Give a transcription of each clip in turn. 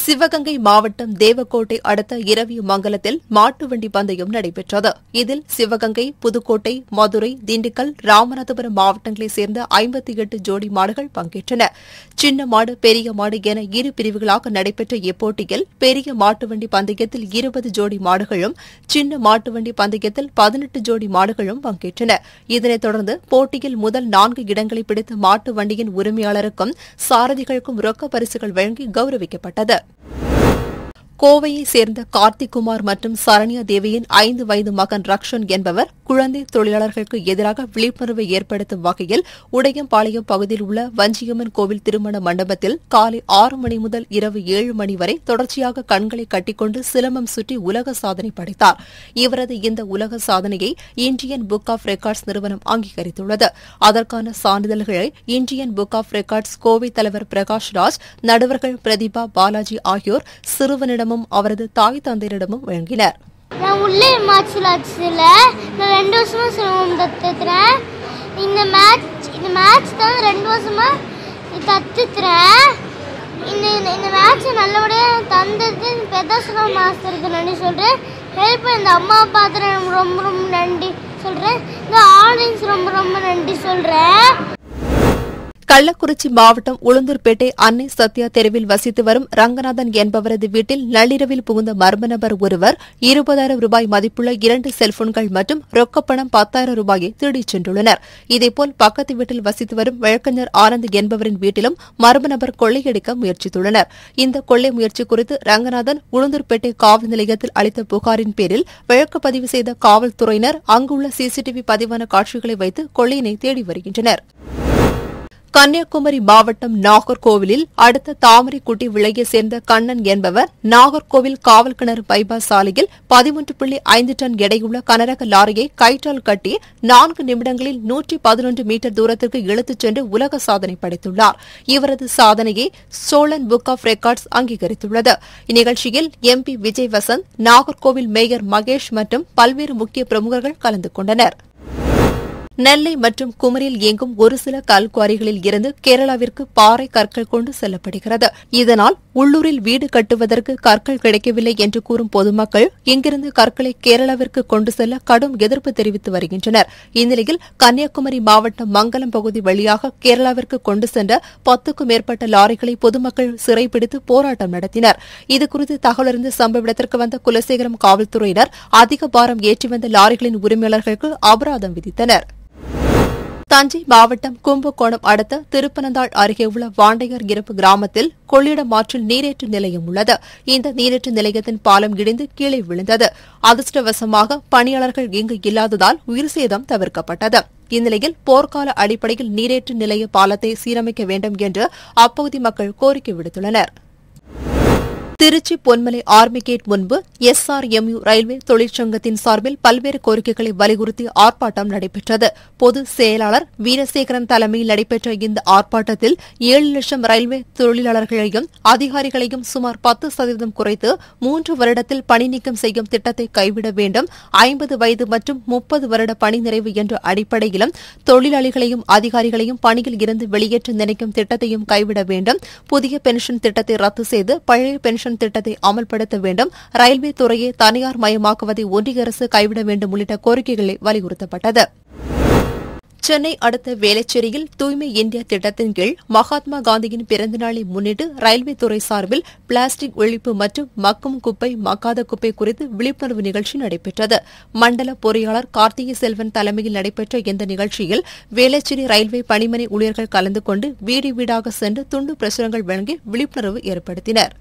சிவகங்கை மாவட்டம் தேவக்கோட்டை அடுத்த இரவியமங்கலத்தில் மாட்டு வண்டி பந்தயம் நடைபெற்றது இதில் சிவகங்கை புதுக்கோட்டை மதுரை திண்டுக்கல் ராமநாதபுரம் மாவட்டங்களைச் சேர்ந்த ஐம்பத்தி எட்டு ஜோடி மாடுகள் பங்கேற்றன சின்ன மாடு பெரிய மாடு என இரு பிரிவுகளாக நடைபெற்ற இப்போட்டியில் பெரிய மாட்டு வண்டி பந்தயத்தில் இருபது ஜோடி மாடுகளும் சின்ன மாட்டு வண்டி பந்தயத்தில் பதினெட்டு ஜோடி மாடுகளும் பங்கேற்றன இதனைத் தொடர்ந்து போட்டியில் முதல் நான்கு இடங்களை பிடித்த மாட்டு வண்டியின் உரிமையாளருக்கும் சாரதிகளுக்கும் ரொக்க பரிசுகள் வழங்கி கௌரவிக்கப்பட்டது கோவையைச் சேர்ந்த கார்த்திக்குமார் மற்றும் சரண்யா தேவியின் ஐந்து வயது மகன் ரக்ஷன் என்பவர் குழந்தை தொழிலாளர்களுக்கு எதிராக விழிப்புணர்வை ஏற்படுத்தும் வகையில் உடையம்பாளையம் பகுதியில் உள்ள வஞ்சியம்மன் கோவில் திருமண மண்டபத்தில் காலை ஆறு மணி முதல் இரவு ஏழு மணி வரை தொடர்ச்சியாக கண்களை கட்டிக்கொண்டு சிலம்பம் சுற்றி உலக சாதனை படைத்தார் இவரது இந்த உலக சாதனையை இந்தியன் புக் ஆஃப் ரெக்கார்ட்ஸ் நிறுவனம் அங்கீகரித்துள்ளது அதற்கான சான்றிதழ்களை Indian book of records Kovai தலைவர் பிரகாஷ் ராஜ் நடுவர்கள் பிரதிபா பாலாஜி ஆகியோர் சிறுவனிடமும் அவரது தாய் தந்தையரிடமும் வழங்கினர் நான் உள்ளே மார்ஷல் ஆர்ட்ஸில் நான் ரெண்டு வருஷமா சிரமம் கற்றுக்கிறேன் இந்த மேட்ச் இந்த மேட்ச் தான் ரெண்டு வருஷமா கற்றுக்கிறேன் இந்த இந்த- இந்த மேட்ச்சை நல்லபடியாக தந்தது பெதாசுரா மாஸ்டருக்கு நன்றி சொல்கிறேன் ஹெல்ப் இந்த அம்மா அப்பாத்துக்கு ரொம்ப ரொம்ப நன்றி சொல்கிறேன் இந்த ஆடியன்ஸ் ரொம்ப ரொம்ப நன்றி சொல்கிறேன் கள்ளக்குறிச்சி மாவட்டம் உளுந்தூர்பேட்டை அன்னை சத்யா தெருவில் வசித்து வரும் ரங்கநாதன் என்பவரது வீட்டில் நள்ளிரவில் புகுந்த மர்ம நபர் ஒருவர் இருபதாயிரம் ரூபாய் மதிப்புள்ள இரண்டு செல்போன்கள் மற்றும் ரொக்கப்பணம் பத்தாயிரம் ரூபாயை திருடிச் சென்றுள்ளனர் இதேபோல் பக்கத்து வீட்டில் வசித்து வரும் வழக்கறிஞர் ஆனந்த் என்பவரின் வீட்டிலும் மர்ம நபர் கொள்ளையடிக்க முயற்சித்துள்ளனர் இந்த கொள்ளை முயற்சி குறித்து ரங்கநாதன் உளுந்தூர்பேட்டை காவல் நிலையத்தில் அளித்த புகாரின் பேரில் வழக்கு பதிவு செய்த காவல்துறையினர் அங்குள்ள சிசிடிவி பதிவான காட்சிகளை வைத்து கொள்ளையினை தேடி வருகின்றனர் கன்னியாகுமரி மாவட்டம் நாகர்கோவிலில் அடுத்த தாமரைக்குட்டி விலையை சேர்ந்த கண்ணன் என்பவர் நாகர்கோவில் காவல் கிணறு பைபாஸ் சாலையில் பதிமூன்று புள்ளி ஐந்து டன் எடையுள்ள கனரக லாரியை கயிற்றால் கட்டி நான்கு நிமிடங்களில் நூற்றி பதினொன்று மீட்டர் தூரத்திற்கு இழுத்துச் சென்று உலக சாதனை படைத்துள்ளார் இவரது சாதனையை சோழன் புக் ஆஃப் ரெக்கார்ட்ஸ் அங்கீகரித்துள்ளது இந்நிகழ்ச்சியில் எம்பி விஜய் வசந்த் நாகர்கோவில் மேயர் மகேஷ் மற்றும் பல்வேறு முக்கிய பிரமுகர்கள் கலந்து கொண்டனர் நெல்லை மற்றும் குமரியில் இயங்கும் ஒரு சில கல்குவாரிகளில் இருந்து கேரளாவிற்கு பாறை கற்கள் கொண்டு செல்லப்படுகிறது இதனால் உள்ளூரில் வீடு கட்டுவதற்கு கற்கள் கிடைக்கவில்லை என்று கூறும் பொதுமக்கள் இங்கிருந்து கற்களை கேரளாவிற்கு கொண்டு செல்ல கடும் எதிர்ப்பு தெரிவித்து வருகின்றனர் இந்நிலையில் கன்னியாகுமரி மாவட்டம் மங்கலம் பகுதி வழியாக கேரளாவிற்கு கொண்டு சென்ற பத்துக்கும் மேற்பட்ட லாரிகளை பொதுமக்கள் சிறைப்பிடித்து போராட்டம் நடத்தினர் இதுகுறித்து தகவலறிந்து சம்பவ இடத்திற்கு வந்த குலசேகரம் காவல்துறையினர் அதிக பாரம் ஏற்றி வந்த லாரிகளின் உரிமையாளர்களுக்கு அபராதம் விதித்தனர் தஞ்சை மாவட்டம் கும்பகோணம் அடுத்த திருப்பனந்தாள் அருகே உள்ள வாண்டையர் இருப்பு கிராமத்தில் கொள்ளிடம் ஆற்றில் நீரேற்று நிலையம் உள்ளது இந்த நீரேற்று நிலையத்தின் பாலம் இடிந்து கீழே விழுந்தது அதிர்ஷ்டவசமாக பணியாளர்கள் இங்கு இல்லாததால் உயிர் சேதம் தவிர்க்கப்பட்டது இந்நிலையில் போர்க்கால அடிப்படையில் நீரேற்று நிலைய பாலத்தை சீரமைக்க வேண்டும் என்று அப்பகுதி மக்கள் கோரிக்கை விடுத்துள்ளனா் திருச்சி பொன்மலை ஆர்மி கேட் முன்பு எஸ்ஆர்எம்யூ ரயில்வே தொழிற்சங்கத்தின் சார்பில் பல்வேறு கோரிக்கைகளை வலியுறுத்தி ஆர்ப்பாட்டம் நடைபெற்றது பொதுச் செயலாளர் வீரசேகரன் தலைமையில் நடைபெற்ற இந்த ஆர்ப்பாட்டத்தில் ஏழு லட்சம் ரயில்வே தொழிலாளர்களையும் அதிகாரிகளையும் சுமார் பத்து சதவீதம் குறைத்து மூன்று வருடத்தில் பணி நீக்கம் செய்யும் திட்டத்தை கைவிட வேண்டும் ஐம்பது வயது மற்றும் முப்பது வருட பணி நிறைவு என்ற அடிப்படையிலும் தொழிலாளிகளையும் அதிகாரிகளையும் பணியில் இருந்து வெளியேற்ற நினைக்கும் திட்டத்தையும் கைவிட வேண்டும் புதிய பென்ஷன் திட்டத்தை ரத்து செய்து பழைய பென்ஷன் திட்டத்தை அமல்படுத்த வேண்டும் ரயில்வே துறையை தனியார் மயமாக்குவதை ஒன்றிய அரசு கைவிட வேண்டும் உள்ளிட்ட கோரிக்கைகளை வலியுறுத்தப்பட்டது சென்னை அடுத்த வேளச்சேரியில் தூய்மை இந்தியா திட்டத்தின் கீழ் மகாத்மா காந்தியின் பிறந்தநாளை முன்னிட்டு ரயில்வே துறை சார்பில் பிளாஸ்டிக் ஒழிப்பு மற்றும் மக்கும் குப்பை மக்காத குப்பை குறித்து விழிப்புணர்வு நிகழ்ச்சி நடைபெற்றது மண்டல பொறியாளர் கார்த்திகை செல்வன் தலைமையில் நடைபெற்ற இந்த நிகழ்ச்சியில் வேளச்சேரி ரயில்வே பணிமனை ஊழியர்கள் கலந்து கொண்டு வீடு வீடாக சென்று துண்டு பிரசுரங்கள் வழங்கி விழிப்புணர்வு ஏற்படுத்தினர்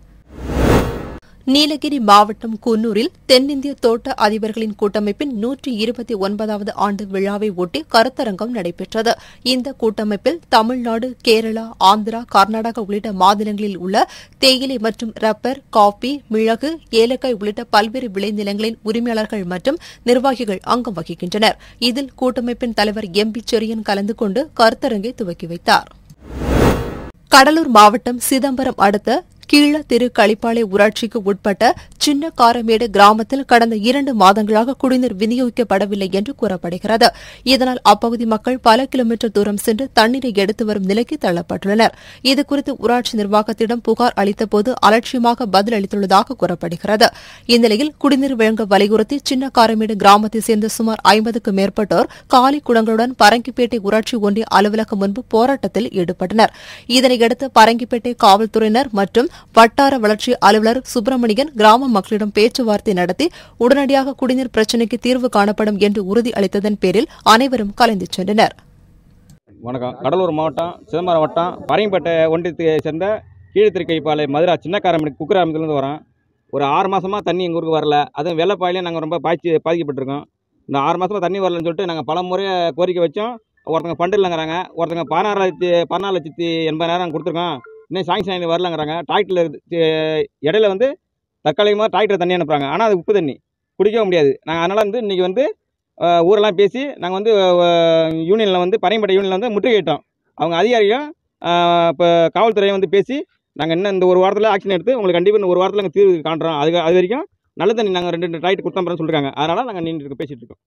நீலகிரி மாவட்டம் குன்னூரில் தென்னிந்திய தோட்ட அதிபர்களின் கூட்டமைப்பின் நூற்றி இருபத்தி ஒன்பதாவது ஆண்டு விழாவை ஒட்டி கருத்தரங்கம் நடைபெற்றது இந்த கூட்டமைப்பில் தமிழ்நாடு கேரளா ஆந்திரா கர்நாடகா உள்ளிட்ட மாநிலங்களில் உள்ள தேயிலை மற்றும் ரப்பர் காபி மிளகு ஏலக்காய் உள்ளிட்ட பல்வேறு விளைநிலங்களின் உரிமையாளர்கள் மற்றும் நிர்வாகிகள் அங்கம் வகிக்கின்றனர் இதில் கூட்டமைப்பின் தலைவர் எம் பி செரியன் கலந்து கொண்டு கருத்தரங்கை துவக்கி வைத்தார் கடலூர் மாவட்டம் சிதம்பரம் அடுத்த கீழ திரு களிப்பாளை ஊராட்சிக்கு உட்பட்ட சின்ன காரமேடு கிராமத்தில் கடந்த இரண்டு மாதங்களாக குடிநீர் விநியோகிக்கப்படவில்லை என்று கூறப்படுகிறது இதனால் அப்பகுதி மக்கள் பல கிலோமீட்டர் தூரம் சென்று தண்ணீரை எடுத்து வரும் நிலைக்கு தள்ளப்பட்டுள்ளனர் இதுகுறித்து ஊராட்சி நிர்வாகத்திடம் புகார் அளித்தபோது அலட்சியமாக பதிலளித்துள்ளதாக கூறப்படுகிறது இந்நிலையில் குடிநீர் வழங்க வலியுறுத்தி சின்ன காரமேடு கிராமத்தைச் சேர்ந்த சுமார் ஐம்பதுக்கும் மேற்பட்டோர் காலி குடங்களுடன் பரங்கிப்பேட்டை ஊராட்சி ஒன்றிய அலுவலகம் முன்பு போராட்டத்தில் ஈடுபட்டனர் இதனையடுத்து பரங்கிப்பேட்டை காவல்துறையினர் மற்றும் வட்டார வளர்ச்சி அலுவலர் சுப்பிரமணியன் கிராம மக்களிடம் பேச்சுவார்த்தை நடத்தி உடனடியாக குடிநீர் பிரச்சினைக்கு தீர்வு காணப்படும் என்று உறுதி அளித்ததன் பேரில் அனைவரும் கலைந்து சென்றனர் வணக்கம் கடலூர் மாவட்டம் சிதம்பரம் வட்டம் பரையம்பேட்டை ஒன்றியத்தை சேர்ந்த கீழ்த்திருக்கைப்பாளை மதுரா சின்னக்காரமணி குக்கிராமத்துலேருந்து வரோம் ஒரு ஆறு மாதமாக தண்ணி எங்கள் ஊருக்கு வரல அதுவும் வெள்ளப்பாயிலையும் நாங்கள் ரொம்ப பாய்ச்சி பாதிக்கப்பட்டிருக்கோம் இந்த ஆறு மாதமாக தண்ணி வரலன்னு சொல்லிட்டு நாங்கள் பல முறை கோரிக்கை வச்சோம் ஒருத்தங்க ஃபண்டு இல்லைங்கிறாங்க ஒருத்தங்க பதினாறு லட்சத்தி பதினாலு லட்சத்தி எண்பதாயிரம் கொடுத்துருக்கோம் இன்னும் சாங்ஷன் ஆகி வரலங்கிறாங்க டிராக்டரில் இடையில வந்து தற்காலிகமாக டிராக்டர் தண்ணி அனுப்புகிறாங்க ஆனால் அது உப்பு தண்ணி குடிக்கவும் முடியாது நாங்கள் அதனால் வந்து இன்றைக்கி வந்து அஹ், ஊரெல்லாம் பேசி நாங்கள் வந்து யூனியனில் வந்து பரையம்பேட்டை யூனியனில் வந்து முற்றுகையிட்டோம் அவங்க அதிகாரியும் இப்போ காவல்துறையும் வந்து பேசி நாங்கள் இன்னும் இந்த ஒரு வாரத்தில் ஆக்ஷன் எடுத்து உங்களுக்கு கண்டிப்பாக இந்த ஒரு வாரத்தில் நாங்கள் தீர்வு காண்றோம் அது அது வரைக்கும் நல்ல தண்ணி நாங்கள் ரெண்டு ரெண்டு ரைட் கொடுத்தோம் சொல்லிருக்காங்க அதனால் நாங்கள் நின்று பேசிகிட்டு இருக்கோம்